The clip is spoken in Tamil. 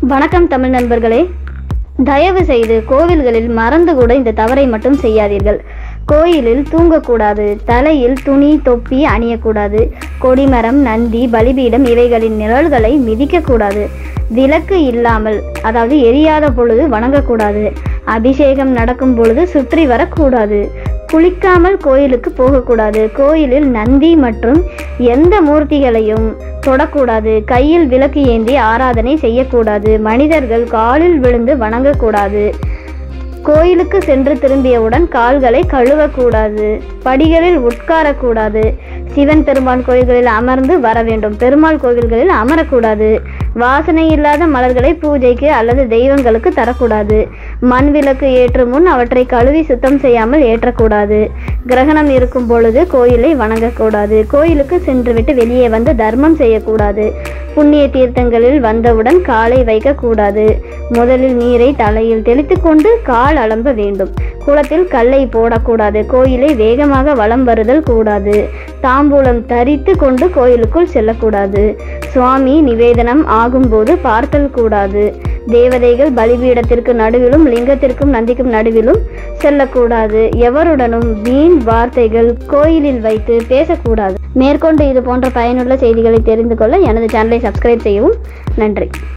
வணக்கம் தமிழ் நண்பர்களே தயவு செய்து கோவில்களில் மறந்து கூட இந்த தவறை மட்டும் செய்யாதீர்கள் கோயிலில் தூங்கக்கூடாது தலையில் துணி தொப்பி அணியக்கூடாது கொடிமரம் நந்தி பலிபீடம் இவைகளின் நிழல்களை மிதிக்கக்கூடாது விளக்கு இல்லாமல் அதாவது எரியாத பொழுது வணங்கக்கூடாது அபிஷேகம் நடக்கும் பொழுது சுற்றி வரக்கூடாது குளிக்காமல் கோயிலுக்கு போகக்கூடாது கோயிலில் நந்தி மற்றும் எந்த மூர்த்திகளையும் தொடக்கூடாது கையில் விளக்கு ஏந்தி ஆராதனை செய்யக்கூடாது மனிதர்கள் காலில் விழுந்து வணங்கக்கூடாது கோயிலுக்கு சென்று திரும்பியவுடன் கால்களை கழுவக்கூடாது படிகளில் உட்காரக்கூடாது சிவன் பெருமாள் கோயில்களில் அமர்ந்து வர வேண்டும் பெருமாள் கோவில்களில் அமரக்கூடாது வாசனை இல்லாத மலர்களை பூஜைக்கு அல்லது தெய்வங்களுக்கு தரக்கூடாது மண் விளக்கு ஏற்றும் முன் அவற்றை கழுவி சுத்தம் செய்யாமல் ஏற்றக்கூடாது கிரகணம் இருக்கும் பொழுது கோயிலை வணங்கக்கூடாது கோயிலுக்கு சென்றுவிட்டு வெளியே வந்து தர்மம் செய்யக்கூடாது புண்ணிய தீர்த்தங்களில் வந்தவுடன் காலை வைக்கக்கூடாது முதலில் நீரை தலையில் தெளித்து கொண்டு கால் அலம்ப வேண்டும் குளத்தில் கல்லை போடக்கூடாது கோயிலை வேகமாக வலம் வருதல் கூடாது தாம்பூலம் தரித்து கொண்டு கோயிலுக்குள் செல்லக்கூடாது சுவாமி நிவேதனம் ஆகும்போது பார்த்தல் கூடாது தேவதைகள் பலிபீடத்திற்கு நடுவிலும் லிங்கத்திற்கும் நந்திக்கும் நடுவிலும் செல்லக்கூடாது எவருடனும் வீண் வார்த்தைகள் கோயிலில் வைத்து பேசக்கூடாது மேற்கொண்டு இது போன்ற பயனுள்ள செய்திகளை தெரிந்து கொள்ள எனது சேனலை சப்ஸ்கிரைப் செய்யவும் நன்றி